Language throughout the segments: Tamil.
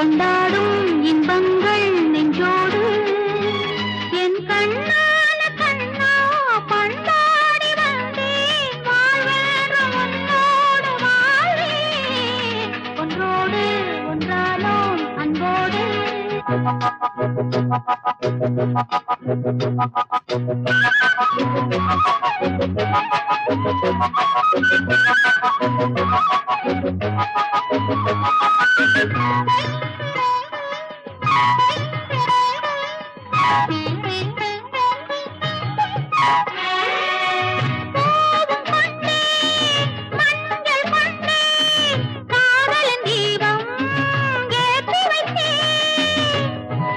கொண்டாடும் இன்பங்கள் நெஞ்சோடு என் கண்ணான கண்ணா பண்பாடி வந்தேன் வாழ்வேறு உன்னோடு வாழ்வேன் ஒன்றோடு ஒன்றானோம் அன்போடு போதும் பொன்னே, மஞ்சள் பொன்னே, காதலின் தீபம் ஏற்றி வைத்தேன்.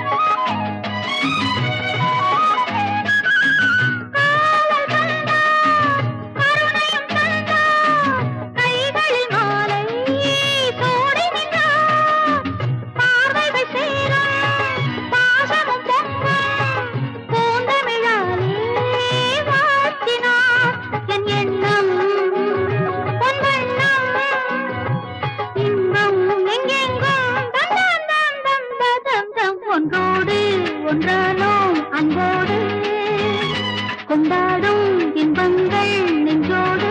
காவல் தந்தார், கருணையும் தந்தார், கைகளில் மாலை சூடி நின்றார். பார்வைகள் சேரும், பாசமும் பொங்கும், பூந்தமிழாலே வாழ்த்தினார். என் எண்ணம், உன் வண்ணம், இன்பம் எங்கெங்கும் தம் தம் தம் தம் த தம் தம். ஒன்றோடு ஒன்றானோம் அன்போடு கொண்டாடும் இன்பங்கள் நெஞ்சோடு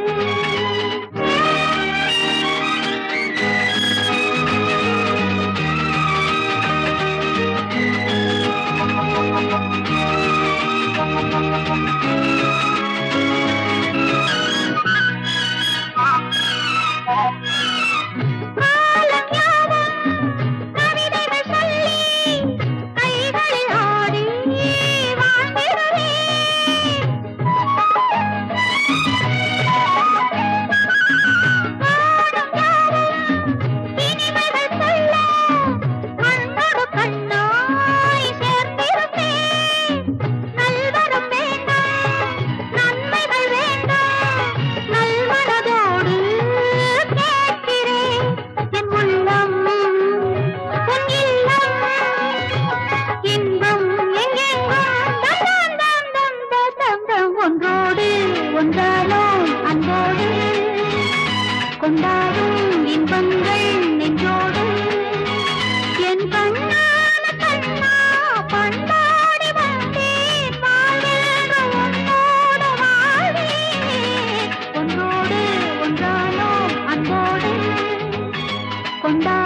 காலம் யாவும் கவிதைகள் சொல்லி கைகளில் ஆடி வாழ்ந்திடுவேன் காலம் யாவும் இனிமைகள் சொல்ல கண்ணோடு கண்ணாய் சேர்ந்திருப்பேன் நல்வரம் வேண்டும் நன்மைகள் வேண்டும் நல்மனதோடு கேட்கிறேன் என் உள்ளம் உன் இல்லம் இன்பம் எங்கெங்கும் தம் தம் தம் தம் தம் தம் ஒன்றோடு ஒன்றானோம் அன்போடு கொண்டாடும் இன்பங்கள் நெஞ்சோடு என் கண்ணான கண்ணா பண்பாடி வந்தேன் வாழ்வேறு உன்னோடு வாழ்வேன் ஒன்றோடு ஒன்றானோம் அன்போடு கொண்டா